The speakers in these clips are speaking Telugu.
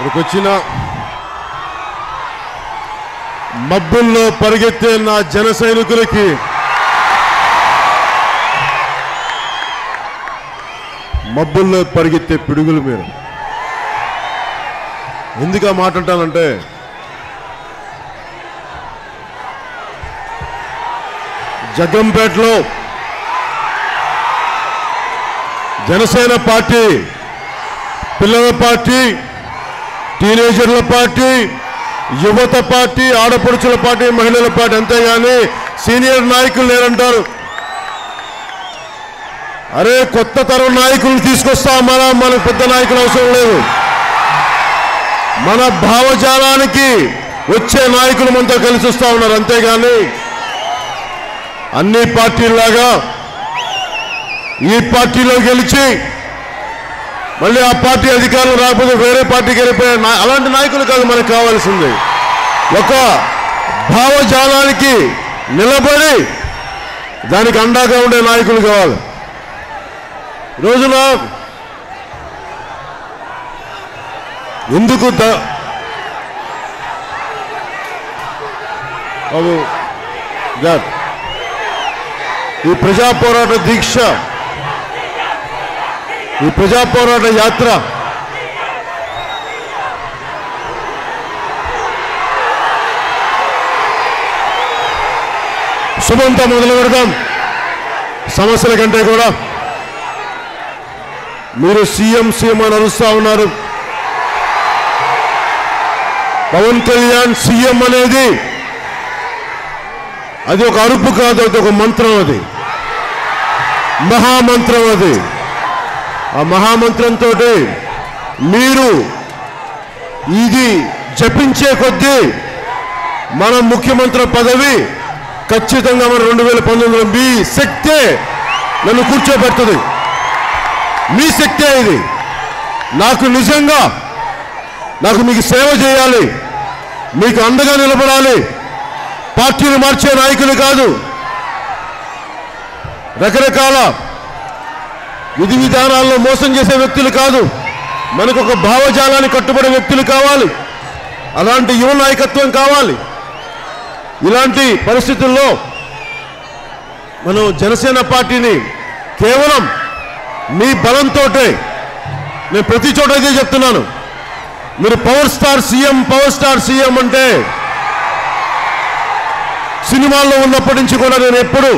ఇక్కడికి వచ్చిన మబ్బుల్లో పరిగెత్తే నా జన సైనికులకి మబ్బుల్లో పరిగెత్తే పిడుగులు మీరు ఎందుకు ఆ మాట అంటానంటే జగ్గంపేటలో జనసేన పార్టీ పిల్లల పార్టీ టీనేజర్ల పార్టీ యువత పార్టీ ఆడపడుచుల పార్టీ మహిళల పార్టీ అంతేగాని సీనియర్ నాయకులు లేరంటారు అరే కొత్త తరం నాయకులు తీసుకొస్తా మన మన పెద్ద నాయకులు అవసరం లేదు మన భావజాలానికి వచ్చే నాయకులు మనతో కలిసి వస్తా ఉన్నారు అంతేగాని అన్ని పార్టీల్లాగా ఈ పార్టీలో గెలిచి మళ్ళీ ఆ పార్టీ అధికారులు రాకపోతే వేరే పార్టీకి వెళ్ళిపోయే నా- అలాంటి నాయకులు కాదు మనకు కావాల్సింది ఒక భావజాలానికి నిలబడి దానికి అండాగా ఉండే నాయకులు కావాలి ఈ రోజున ఎందుకు ద బాబు గాడ్ ఈ ప్రజా పోరాట దీక్ష ఈ ప్రజా పోరాట యాత్ర శుభంతో మొదలు పెడదాం సమస్యల కంటే కూడా మీరు సీఎం సీఎం అని అరుస్తా ఉన్నారు పవన్ కళ్యాణ్ సీఎం అనేది అది ఒక అరుపు కాదు అది ఒక మంత్రం అది మహామంత్రం అది ఆ మహామంత్రంతో మీరు ఇది జపించే కొద్దీ మన ముఖ్యమంత్రి పదవి ఖచ్చితంగా మన రెండు వేల పంతొమ్మిదిలో మీ శక్తే నన్ను కూర్చోబెడుతుంది మీ శక్తే ఇది నాకు నిజంగా నాకు మీకు సేవ చేయాలి మీకు అండగా నిలబడాలి పార్టీని మార్చే నాయకులు కాదు రకరకాల విధి విధానాల్లో మోసం చేసే వ్యక్తులు కాదు మనకు ఒక భావజాలాన్ని కట్టుబడే వ్యక్తులు కావాలి అలాంటి యువ నాయకత్వం కావాలి ఇలాంటి పరిస్థితుల్లో మనం జనసేన పార్టీని కేవలం మీ బలంతో నేను ప్రతి చోట ఇదే చెప్తున్నాను మీరు power star CM power star CM అంటే సినిమాల్లో ఉన్నప్పటి నుంచి కూడా నేను ఎప్పుడు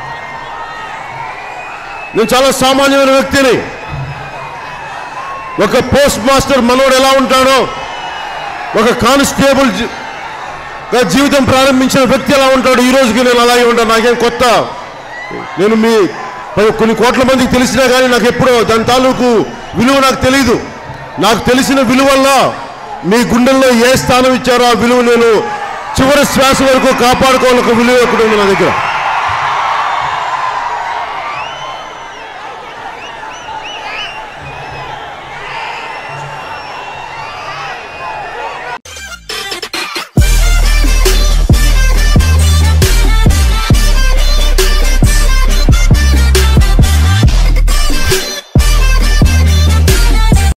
నేను చాలా సామాన్యమైన వ్యక్తిని ఒక పోస్ట్ మాస్టర్ మనోడు ఎలా ఉంటాడో ఒక కానిస్టేబుల్ జీ- గా జీవితం ప్రారంభించిన వ్యక్తి ఎలా ఉంటాడు ఈ రోజుకి నేను అలాగే ఉంటాను నాకేం కొత్త నేను మీ ప- కొన్ని కోట్ల మందికి తెలిసినా కానీ నాకు ఎప్పుడో దాని తాలూకు విలువ నాకు తెలియదు నాకు తెలిసిన విలువల్లో మీ గుండెల్లో ఏ స్థానం ఇచ్చారో ఆ విలువ నేను చివరి శ్వాస వరకు కాపాడుకోవాలి ఒక విలువ ఒకటి ఉంది నా దగ్గర